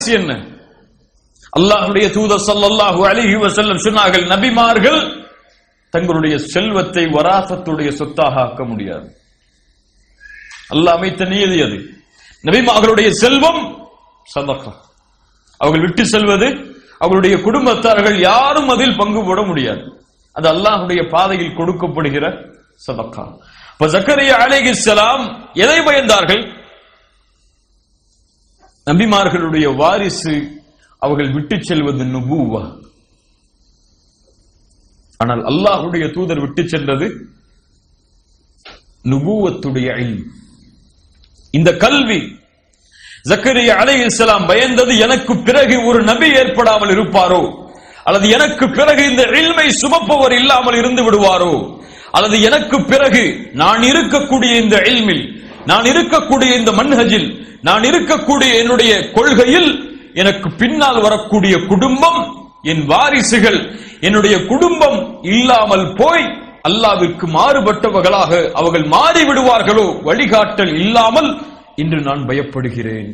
என்ன அல்லாஹ்வுடைய தூதர் ஸல்லல்லாஹு அலைஹி வஸல்லம் சொன்னார்கள் நபிமார்கள் தங்களுடைய செல்வத்தை வராசத்துடைய சொத்தாக ஆக்க முடியாது அல்லாஹ் அமைத்த நியதி அது நபிமார்களுடைய செல்வம் சதகா அவர்கள் விட்டு செல்வது அவர்களுடைய குடும்பத்தார்கள் யாரும் அதில் பங்கு போட முடியாது அது அல்லாஹ்வுடைய பாதையில் கொடுக்கப்படுகிற சதக்கா இப்ப ஜக்கரியா அலைஹிஸ்ஸலாம் எதை பயந்தார்கள் நபிமார்களுடைய வாரிசு அவர்கள் விட்டு செல்வது நுபுவா ஆனால் அல்லாஹ்வுடைய தூதர் விட்டு சென்றது நுபுவத்துடைய இல்ம் இந்த கல்வி ஜக்கரியா அலைஹிஸ்ஸலாம் பயந்தது எனக்கு பிறகு ஒரு நபி ஏற்படாமல் இருப்பாரோ அல்லது எனக்கு பிறகு இந்த இல்மை சுமப்பவர் இல்லாமல் இருந்து விடுவாரோ அல்லது எனக்கு பிறகு நான் இருக்கக்கூடிய இந்த இல்மில் நான் இருக்கக்கூடிய இந்த மன்ஹஜில் நான் இருக்கக்கூடிய என்னுடைய கொள்கையில் எனக்கு பின்னால் வரக்கூடிய குடும்பம் என் வாரிசுகள் என்னுடைய குடும்பம் இல்லாமல் போய் அல்லாவிற்கு மாறுபட்டவர்களாக அவர்கள் மாறி விடுவார்களோ வழிகாட்டல் இல்லாமல் இன்று நான் பயப்படுகிறேன்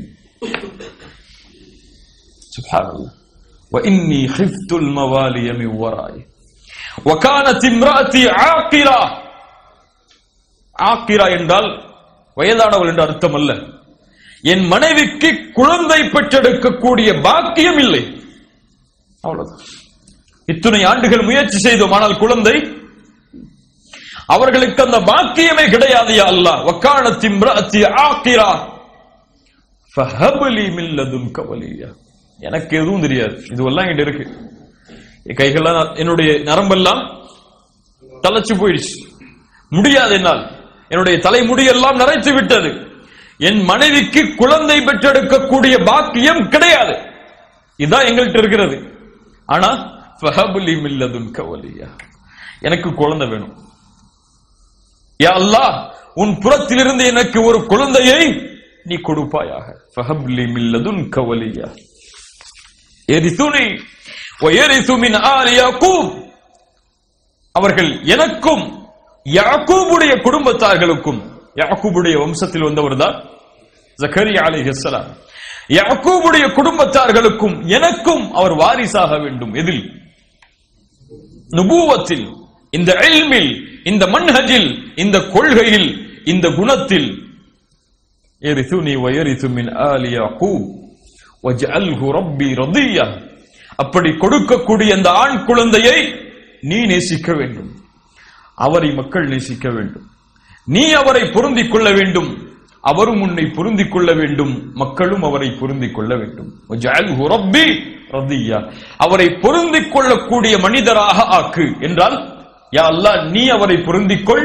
சுப்ஹானல்லாஹ் وإني خفت الموالي من ورائي وكانت امرأتي عاقرة ஆக்கிரா என்றால் வயதானவள் என்று அர்த்தம் அல்ல என் மனைவிக்கு குழந்தை பெற்றெடுக்கக்கூடிய பாக்கியம் இல்லை அவ்வளவுதான் இத்துணை ஆண்டுகள் முயற்சி செய்தோம் ஆனால் குழந்தை அவர்களுக்கு அந்த பாக்கியமே கிடையாது யா அல்லாஹ் வக்கானத்தி இம்ராத்தி ஆக்கிரா ஃபஹப்லி மின் லதுன்க வலியா எனக்கு எதுவும் தெரியாது இதுவெல்லாம் என்கிட்ட இருக்கு என் கைகள்லாம் என்னுடைய நரம்பெல்லாம் தளச்சு போயிடுச்சு முடியாது என்னால் என்னுடைய தலைமுடியெல்லாம் நரைத்து விட்டது என் மனைவிக்கு குழந்தை பெற்றெடுக்கக்கூடிய பாக்கியம் கிடையாது இதுதான் எங்கள்கிட்ட இருக்கிறது ஆனா ஃபஹபுலி மில்லதுன் கவலியா எனக்கு குழந்தை வேணும் யா அல்லாஹ் உன் புறத்திலிருந்து எனக்கு ஒரு குழந்தையை நீ கொடுப்பாயாக ஃபஹப்லி மில்லதுன் கவலியா எரிசுனி ويرث من آل யாக்கூப் அவர்கள் எனக்கும் யாக்கூபுடைய குடும்பத்தார்களுக்கும் யாக்கூபுடைய வம்சத்தில் வந்தவர் தான் ஜக்கரியா அலைஹிஸ்ஸலாம் யாக்கூபுடைய குடும்பத்தார்களுக்கும் எனக்கும் அவர் வாரிசாக வேண்டும் எதில் நுபுவத்தில் இந்த இல்மில் இந்த மன்ஹஜில் இந்த கொள்கையில் இந்த குணத்தில் எரிசுனி வயரிசு மின் ஆலி யாக்கூப் வஜ்அல்ஹு ரப்பி ரதியா அப்படி கொடுக்கக்கூடிய அந்த ஆண் குழந்தையை நீ நேசிக்க வேண்டும் அவரை மக்கள் நேசிக்க வேண்டும் நீ அவரை பொருந்திக் கொள்ள வேண்டும் அவரும் உன்னை பொருந்திக் கொள்ள வேண்டும் மக்களும் அவரை பொருந்திக் கொள்ள வேண்டும் வஜ்அல்ஹு ரப்பி ரதியா அவரை பொருந்திக் கொள்ளக்கூடிய மனிதராக ஆக்கு என்றால் யா அல்லாஹ் நீ அவரை பொருந்திக் கொள்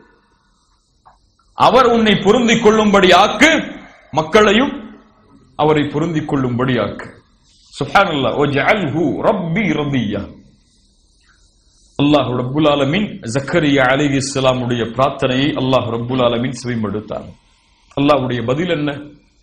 அவர் உன்னை பொருந்திக் கொள்ளும்படி ஆக்கு மக்களையும் அவரை பொருந்திக் கொள்ளும்படி ஆக்கு சுப்ஹானல்லாஹ் வஜ்அல்ஹு ரப்பி ரதியா அல்லாஹ் ரப்புல் ஆலமீன் ஜக்கரியா அலைஹிஸ்ஸலாமுடைய பிரார்த்தனையை அல்லாஹ் ரப்புல் ஆலமீன் செவிமடுத்தார் அல்லாஹ்வுடைய பதில் என்ன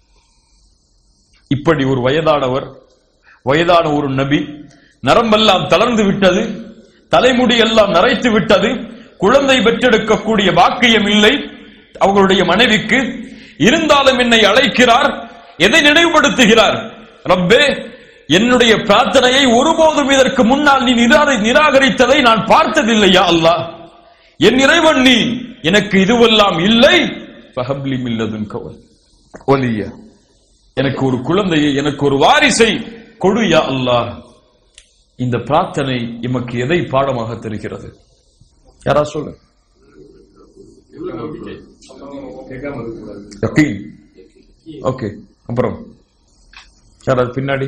இப்படி ஒரு வயதானவர் வயதான ஒரு நபி நரம்பெல்லாம் தளர்ந்து விட்டது தலைமுடி எல்லாம் நரைத்து விட்டது குழந்தை பெற்றெடுக்கக்கூடிய பாக்கியம் இல்லை அவர்களுடைய மனைவிக்கு இருந்தாலும் என்னை அழைக்கிறார் எதை நினைவுபடுத்துகிறார் ரப்பே என்னுடைய பிரார்த்தனையை ஒருபோதும் இதற்கு முன்னால் நீ நிரா- நிராகரித்ததை நான் பார்த்ததில்லையா அல்லாஹ் என் இறைவன் நீ எனக்கு இதுவெல்லாம் இல்லை ஃபஹப்லி மில்லதுன் கவல் ஒலிய எனக்கு ஒரு குழந்தையை எனக்கு ஒரு வாரிசை கொடு யா அல்லாஹ் இந்த பிரார்த்தனை எமக்கு எதை பாடமாக தெரிகிறது யாரா சொல்லு யக்கீன் ஓகே அப்புறம் யாராவது பின்னாடி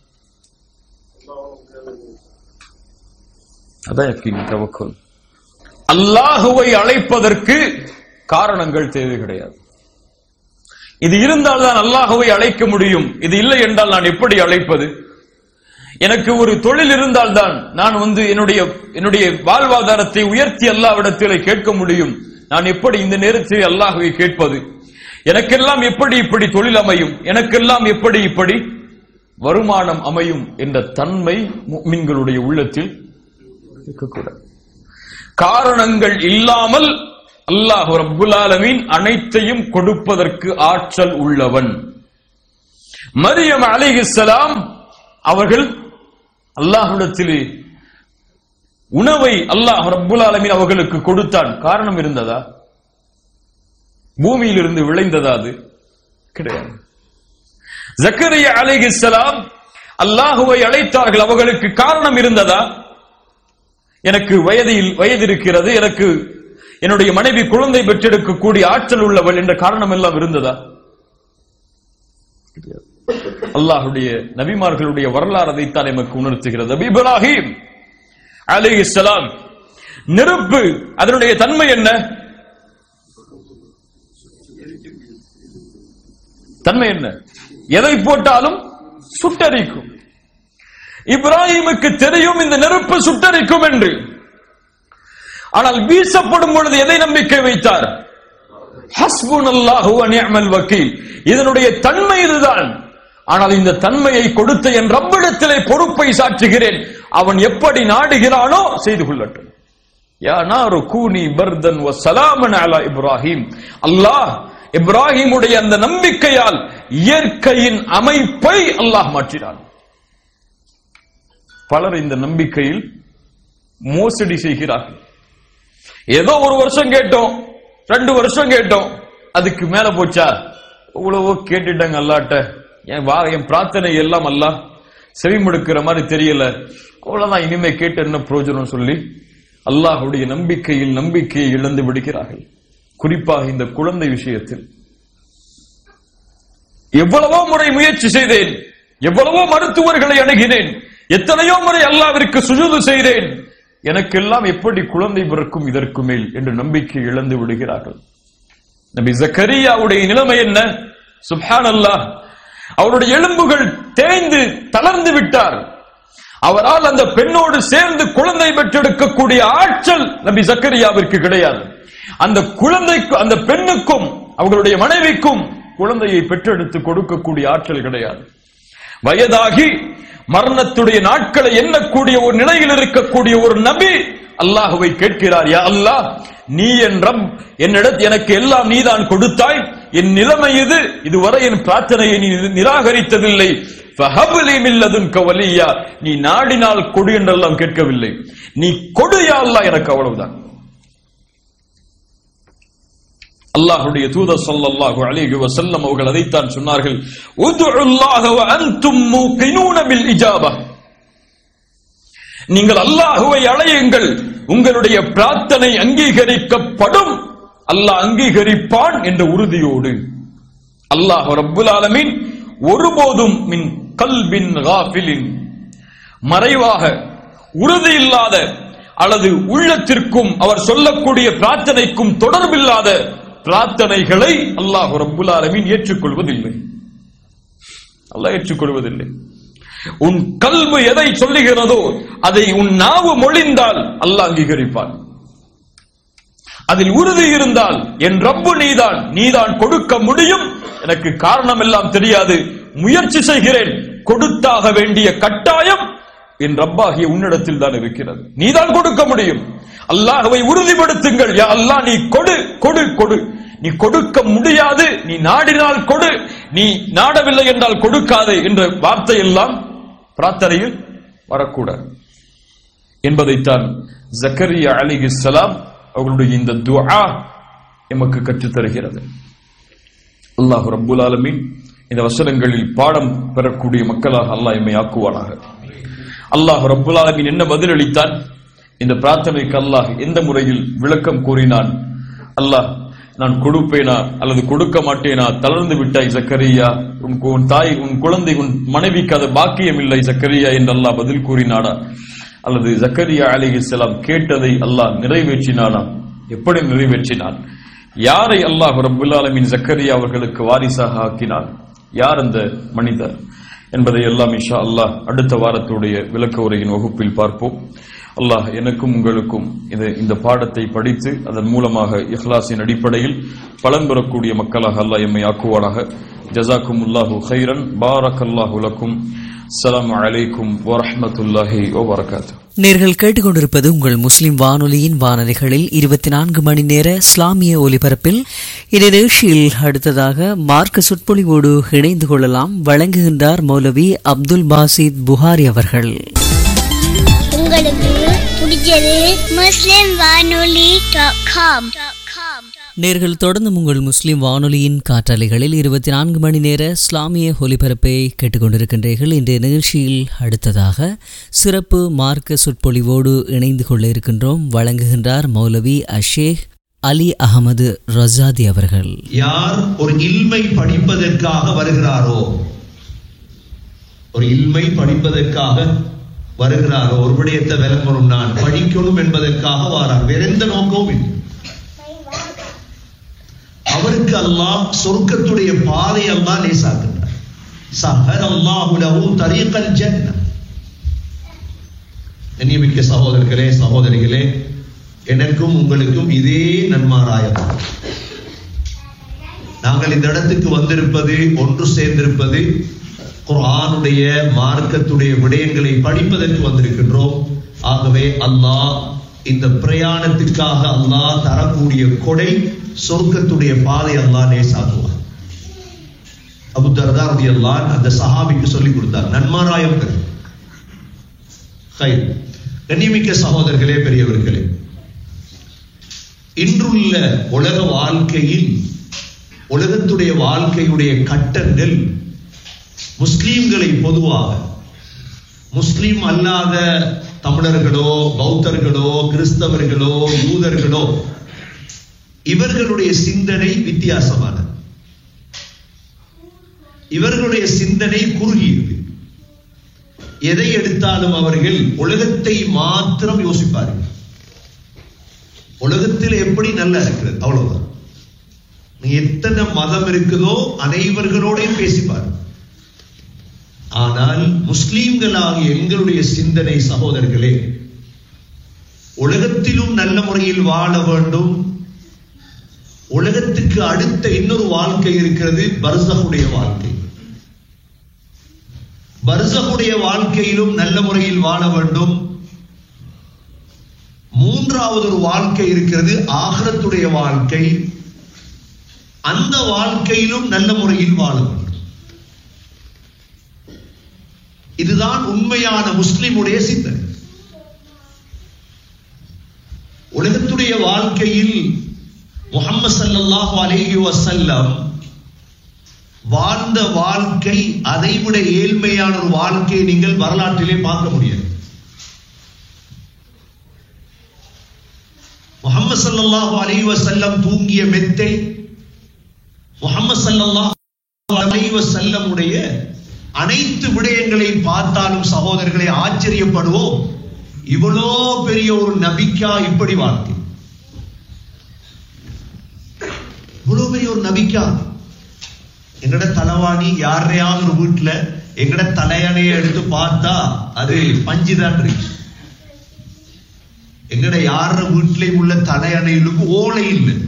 அதான் யக்கீன் தவக்கல் அல்லாஹுவை அழைப்பதற்கு காரணங்கள் தேவை கிடையாது இது இருந்தால் தான் அல்லாஹுவை அழைக்க முடியும் இது இல்லை என்றால் நான் எப்படி அழைப்பது எனக்கு ஒரு தொழில் இருந்தால்தான் நான் வந்து என்னுடைய என்னுடைய வாழ்வாதாரத்தை உயர்த்தி அல்லாவிடத்தில் கேட்க முடியும் நான் எப்படி இந்த நேரத்தில் அல்லாஹுவை கேட்பது எனக்கெல்லாம் எப்படி இப்படி தொழில் அமையும் எனக்கெல்லாம் எப்படி இப்படி வருமானம் அமையும் என்ற தன்மை முஃமின்களுடைய உள்ளத்தில் இருக்கக்கூடாது காரணங்கள் இல்லாமல் அல்லாஹ் ரப்புல் ஆலமீன் அனைத்தையும் கொடுப்பதற்கு ஆற்றல் உள்ளவன் மரியம் அலைஹிஸ்ஸலாம் அவர்கள் அல்லாஹ்விடத்திலே உணவை அல்லாஹ் ரப்புல் ஆலமீன் அவர்களுக்கு கொடுத்தான் காரணம் இருந்ததா பூமியிலிருந்து விளைந்ததா அது கிடையாது ஜக்கரியா அலைஹிஸ்ஸலாம் அல்லாஹுவை அழைத்தார்கள் அவர்களுக்கு காரணம் இருந்ததா எனக்கு வயதில் வயது இருக்கிறது எனக்கு என்னுடைய மனைவி குழந்தை பெற்றெடுக்கக்கூடிய ஆற்றல் உள்ளவள் என்ற காரணம் எல்லாம் இருந்ததா அல்லாஹுடைய நபிமார்களுடைய வரலாறு அதைத்தான் எமக்கு உணர்த்துகிறது நபி இப்ராஹிம் அலைஹிஸ்ஸலாம் நெருப்பு அதனுடைய தன்மை என்ன தன்மை என்ன எதை போட்டாலும் சுட்டரிக்கும் இப்ராஹிமுக்கு தெரியும் இந்த நெருப்பு சுட்டரிக்கும் என்று ஆனால் வீசப்படும் பொழுது எதை நம்பிக்கை வைத்தார் ஹஸ்புனல்லாஹு வ நிஅமல் வக்கீல் இதனுடைய தன்மை இதுதான் ஆனால் இந்த தன்மையை கொடுத்த என் ரப்பிடத்திலே பொறுப்பை சாற்றுகிறேன் அவன் எப்படி நாடுகிறானோ செய்து கொள்ளட்டும் யா நாரு கூனி பர்தன் வ சலாமன் அலா இப்ராஹிம் அல்லாஹ் இப்ராஹிமுடைய அந்த நம்பிக்கையால் இயற்கையின் அமைப்பை அல்லாஹ் மாற்றினான் பலர் இந்த நம்பிக்கையில் மோசடி செய்கிறார்கள் ஏதோ ஒரு வருஷம் கேட்டோம் ரெண்டு வருஷம் கேட்டோம் அதுக்கு மேல போச்சா இவ்வளவோ கேட்டுட்டாங்க அல்லாட்ட என் வா என் பிரார்த்தனை எல்லாம் அல்ல செவிமடுக்கிற மாதிரி தெரியல அவ்வளவுதான் இனிமே கேட்டு என்ன பிரயோஜனம் சொல்லி அல்லாஹுடைய நம்பிக்கையில் நம்பிக்கையை இழந்து விடுகிறார்கள் குறிப்பாக இந்த குழந்தை விஷயத்தில் எவ்வளவோ முறை முயற்சி செய்தேன் எவ்வளவோ மருத்துவர்களை அணுகினேன் எத்தனையோ முறை அல்லாவிற்கு சுஜூது செய்தேன் எனக்கெல்லாம் எப்படி குழந்தை பிறக்கும் இதற்கு மேல் என்று நம்பிக்கை இழந்து விடுகிறார்கள் நபி ஜக்கரியாவுடைய நிலைமை என்ன சுப்ஹான் அல்லாஹ் அவருடைய எலும்புகள் தேய்ந்து தளர்ந்து விட்டார் அவரால் அந்த பெண்ணோடு சேர்ந்து குழந்தை பெற்றெடுக்கக்கூடிய ஆற்றல் நபி ஜக்கரியாவிற்கு கிடையாது அந்த குழந்தைக்கு அந்த பெண்ணுக்கும் அவர்களுடைய மனைவிக்கும் குழந்தையை பெற்றெடுத்து கொடுக்கக்கூடிய ஆற்றல் கிடையாது வயதாகி மரணத்துடைய நாட்களை எண்ணக்கூடிய ஒரு நிலையில் இருக்கக்கூடிய ஒரு நபி அல்லாஹுவை கேட்கிறார் யா அல்லாஹ் நீ என் ரப் என்னிடத் எனக்கு எல்லாம் நீதான் கொடுத்தாய் என் நிலைமை இது இதுவரை என் பிரார்த்தனையை நீ நிராகரித்ததில்லை ஃபஹப்லி மின் லதுன்க வலியா நீ நாடினால் கொடு என்றெல்லாம் கேட்கவில்லை நீ கொடு யா அல்லாஹ் எனக்கு அவ்வளவுதான் அல்லாஹ்வுடைய தூதர் ஸல்லல்லாஹு அலைஹி வஸல்லம் அவர்கள் அதைத்தான் சொன்னார்கள் உதுல்லாஹ வ அன்தும் மூகினூன பில் இஜாபா நீங்கள் அல்லாஹுவை அழையுங்கள் உங்களுடைய பிரார்த்தனை அங்கீகரிக்கப்படும் அல்லாஹ் அங்கீகரிப்பான் என்ற உறுதியோடு அல்லாஹ் ரப்புல் ஆலமீன் ஒருபோதும் மின் கல்பின் காஃபிலின் மறைவாக உறுதி இல்லாத அல்லது உள்ளத்திற்கும் அவர் சொல்லக்கூடிய பிரார்த்தனைக்கும் தொடர்பில்லாத பிரார்த்தனைகளை அல்லாஹ் ரப்புல் ஆலமீன் ஏற்றுக்கொள்வதில்லை அல்லாஹ் ஏற்றுக்கொள்வதில்லை உன் கல்வு எதை சொல்லுகிறதோ அதை உன் நாவு மொழிந்தால் அல்லாஹ் அங்கீகரிப்பான் அதில் உறுதி இருந்தால் என் ரப்பு நீதான் நீதான் கொடுக்க முடியும் எனக்கு காரணம் எல்லாம் தெரியாது முயற்சி செய்கிறேன் கொடுத்தாக வேண்டிய கட்டாயம் என் ரப்பாகிய உன்னிடத்தில் தான் இருக்கிறது நீதான் கொடுக்க முடியும் அல்லாஹ்வை உறுதிப்படுத்துங்கள் யா அல்லாஹ் நீ கொடு கொடு கொடு நீ கொடுக்க முடியாது நீ நாடினால் கொடு நீ நாடவில்லை என்றால் கொடுக்காதே என்ற வார்த்தை எல்லாம் பிரார்த்தனையில் வரக்கூடாது என்பதைத்தான் ஜக்கரியா அலிஹிஸ்ஸலாம் அவர்களுடைய இந்த துஆ எமக்கு கற்றுத் தருகிறது அல்லாஹ் ரப்புல் ஆலமீன் இந்த வசனங்களில் பாடம் பெறக்கூடிய மக்களாக அல்லாஹ் எம்மை ஆக்குவானாக அல்லாஹ் ரப்புல் ஆலமீன் என்ன பதிலளித்தான் இந்த பிரார்த்தனைக்கு அல்லாஹ் எந்த முறையில் விளக்கம் கூறினான் அல்லாஹ் நான் கொடுப்பேனா அல்லது கொடுக்க மாட்டேனா தளர்ந்து விட்டாய் சக்கரியா உன் கு- உன் தாய் உன் குழந்தை உன் மனைவிக்கு அது பாக்கியம் இல்லை சக்கரியா என்று அல்லாஹ் பதில் கூறினானா அல்லது ஜக்கரியா அலிஹிஸ்ஸலாம் கேட்டதை அல்லாஹ் நிறைவேற்றினானா எப்படி நிறைவேற்றினான் யாரை அல்லாஹ் ரப்புல் ஆலமீன் ஜக்கரியா அவர்களுக்கு வாரிசாக ஆக்கினான் யார் அந்த மனிதர் என்பதை எல்லாம் இன்ஷா அல்லாஹ் அடுத்த வாரத்துடைய விளக்க உரையின் வகுப்பில் பார்ப்போம் அல்லாஹ் எனக்கும் உங்களுக்கும் இது இந்த பாடத்தை படித்து அதன் மூலமாக இஹ்லாஸின் அடிப்படையில் பலன் பெறக்கூடிய மக்களாக அல்லாஹ் எம்மை ஆக்குவானாக ஜசாக்கும் அல்லாஹு ஹைரன் பாரக் அல்லாஹு லக்கும் السلام عليكم ورحمة الله وبركاته நேர்கள் கேட்டுக்கொண்டிருப்பது உங்கள் முஸ்லிம் வானொலியின் வானொலிகளில் இருபத்தி நான்கு மணி நேர இஸ்லாமிய ஒலிபரப்பில் இந்த நிகழ்ச்சியில் அடுத்ததாக மார்க்க சொற்பொழிவோடு இணைந்து கொள்ளலாம் வழங்குகின்றார் மௌலவி அப்துல் பாசித் புகாரி அவர்கள் உங்களுக்கு பிடிச்சது முஸ்லிம் வானொலி டாட் காம் நேர்கள் தொடர்ந்து உங்கள் முஸ்லிம் வானொலியின் காற்றாலைகளில் இருபத்தி நான்கு மணி நேர இஸ்லாமிய ஒலிபரப்பை கேட்டுக்கொண்டிருக்கின்றீர்கள் இன்றைய நிகழ்ச்சியில் அடுத்ததாக சிறப்பு மார்க்க சொற்பொழிவோடு இணைந்து கொள்ள இருக்கின்றோம் வழங்குகின்றார் மௌலவி அஷேக் அலி அகமது ரசாதி அவர்கள் யார் ஒரு இல்மை படிப்பதற்காக வருகிறாரோ ஒரு இல்மை படிப்பதற்காக வருகிறாரோ ஒரு விடயத்தை விளங்கணும் நான் படிக்கணும் என்பதற்காக வாரார் வேற எந்த நோக்கமும் இல்லை அவருக்கு அல்லாஹ் சொர்க்கத்துடைய பாதை அல்லாஹ் லேசாக்குகிறார் சஹர் அல்லாஹு லஹு தரீகல் ஜன்ன கண்ணியமிக்க சகோதரர்களே சகோதரிகளே எனக்கும் உங்களுக்கும் இதே நன்மாராயம் நாங்கள் இந்த இடத்துக்கு வந்திருப்பது ஒன்று சேர்ந்திருப்பது குர்ஆனுடைய மார்க்கத்துடைய விடயங்களை படிப்பதற்கு வந்திருக்கின்றோம் ஆகவே அல்லாஹ் இந்த பிரயாணத்துக்காக அல்லாஹ் தரக்கூடிய கொடை சொர்க்கத்துடைய பாதை அல்லாஹ் லேசாக்குவார் அபு தர்தா ரலியல்லாஹு அன்ஹு அந்த சஹாபிக்கு சொல்லி கொடுத்தார் நன்மாராயம் பெறு ஹைர். கண்ணியமிக்க சகோதரர்களே பெரியவர்களே இன்றுள்ள உலக வாழ்க்கையில் உலகத்துடைய வாழ்க்கையுடைய கட்டங்கள் முஸ்லீம்களை பொதுவாக முஸ்லீம் அல்லாத தமிழர்களோ பௌத்தர்களோ கிறிஸ்தவர்களோ யூதர்களோ இவர்களுடைய சிந்தனை வித்தியாசமானது இவர்களுடைய சிந்தனை குறுகியது எதை எடுத்தாலும் அவர்கள் உலகத்தை மாத்திரம் யோசிப்பார்கள் உலகத்தில் எப்படி நல்லா இருக்கிறது அவ்வளவுதான் நீ எத்தனை மதம் இருக்குதோ அனைவர்களோடையும் பேசிப்பார் ஆனால் முஸ்லீம்களாகிய எங்களுடைய சிந்தனை சகோதரர்களே உலகத்திலும் நல்ல முறையில் வாழ வேண்டும் உலகத்துக்கு அடுத்த இன்னொரு வாழ்க்கை இருக்கிறது பர்சகுடைய வாழ்க்கை பர்சகுடைய வாழ்க்கையிலும் நல்ல முறையில் வாழ வேண்டும் மூன்றாவது ஒரு வாழ்க்கை இருக்கிறது ஆகரத்துடைய வாழ்க்கை அந்த வாழ்க்கையிலும் நல்ல முறையில் வாழ வேண்டும் இதுதான் உண்மையான முஸ்லிமுடைய சிந்தனை உலகத்துடைய வாழ்க்கையில் முகம்மது ஸல்லல்லாஹு அலைஹி வஸல்லம் வாழ்ந்த வாழ்க்கை அதைவிட ஏழ்மையான ஒரு வாழ்க்கையை நீங்கள் வரலாற்றிலே பார்க்க முடியாது முகம்மது ஸல்லல்லாஹு அலைஹி வஸல்லம் தூங்கிய மெத்தை முகம்மது ஸல்லல்லாஹு அலைஹி வஸல்லம் உடைய அனைத்து விடயங்களை பார்த்தாலும் சகோதரர்களை ஆச்சரியப்படுவோம் இவ்வளோ பெரிய ஒரு நபிக்கா இப்படி வாழ்க்கை இவ்வளவு பெரிய ஒரு நபிக்கா எங்கட தலைவாணி யாரையாவது ஒரு வீட்டுல எங்கட தலையணையை எடுத்து பார்த்தா அது பஞ்சுதான் இருக்கு எங்கட யார வீட்டிலையும் உள்ள தலையணைகளுக்கு ஓலை இல்லை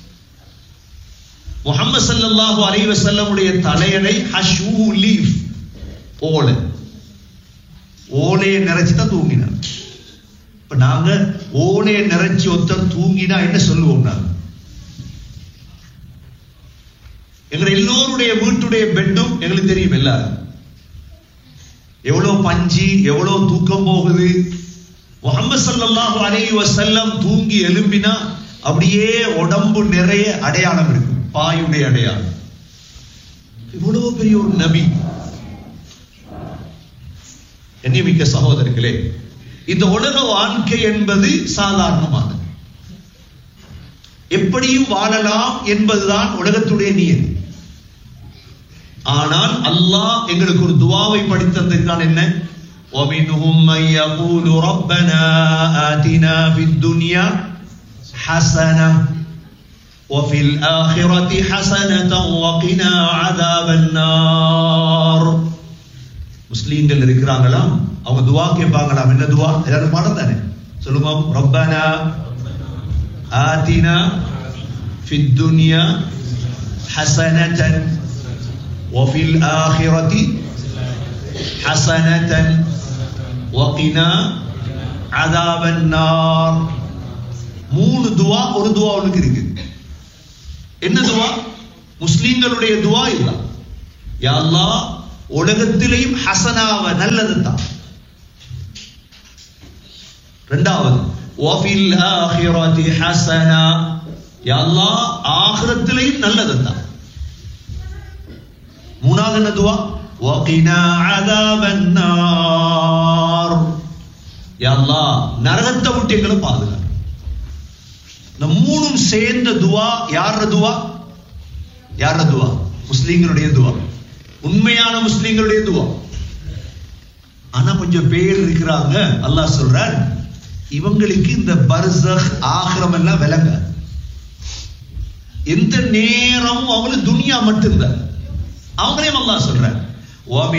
முகமது ஸல்லல்லாஹு அலைஹி வஸல்லமுடைய தலையணை ஹஷூ லீஃப் ஓலை ஓலையை நிறைச்சு தான் தூங்கினார் இப்ப நாங்க ஓலையை நிறைச்சி ஒருத்தர் தூங்கினா என்ன சொல்லுவோம் நாங்க எங்க எல்லோருடைய வீட்டுடைய பெட்டும் எங்களுக்கு தெரியும் எல்லாரும் எவ்வளவு பஞ்சு எவ்வளவு தூக்கம் போகுது முகமது ஸல்லல்லாஹு அலைஹி வஸல்லம் தூங்கி எழும்பினா அப்படியே உடம்பு நிறைய அடையாளம் இருக்கும் பாயுடைய அடையாளம் இவ்வளவு பெரிய ஒரு நபி எண்ணிமிக்க சகோதரர்களே இந்த உலக வாழ்க்கை என்பது சாதாரணமானது எப்படியும் வாழலாம் என்பதுதான் உலகத்துடைய நியதி ஆனால் அல்லாஹ் எங்களுக்கு ஒரு துவாவை படித்ததற்கான என்ன ومنهم من يقول ربنا آتنا في الدنيا حسنة وفي الآخرة حسنة وقنا عذاب النار முஸ்லீம்கள் இருக்கிறாங்களாம் அவங்க துவா கேட்பாங்களாம் என்ன துவா எல்லாரும் பாடம் தானே சொல்லுங்க ரப்பனா ஆத்தினா في الدنيا حسنة وفي الآخرة ஹசனதன் வகினா அதாபன் நார் மூணு துவா ஒரு துவா உனக்கு இருக்கு என்ன துவா முஸ்லிம்களுடைய துவா இல்ல யா அல்லாஹ் உலகத்திலேயும் ஹசனாவ நல்லது தான் ரெண்டாவது வஃபில் ஆஹிரதி ஹசனா யா அல்லாஹ் ஆகிரத்திலேயும் நல்லது தான் மூணாவது என்ன துவா வகினா அதாபன் நார் யா அல்லாஹ் நரகத்தை விட்டு எங்களை பாதுகா இந்த மூணும் சேர்ந்த துவா யார துவா யார துவா முஸ்லிம்களுடைய துவா உண்மையான முஸ்லிம்களுடைய துவா ஆனா கொஞ்சம் பேர் இருக்கிறாங்க அல்லாஹ் சொல்றார் இவங்களுக்கு இந்த பர்சக் ஆகிரம் எல்லாம் விளங்க எந்த நேரமும் அவங்களுக்கு துனியா மட்டும்தான் அவங்களையும் அல்லாஹ் சொல்றார்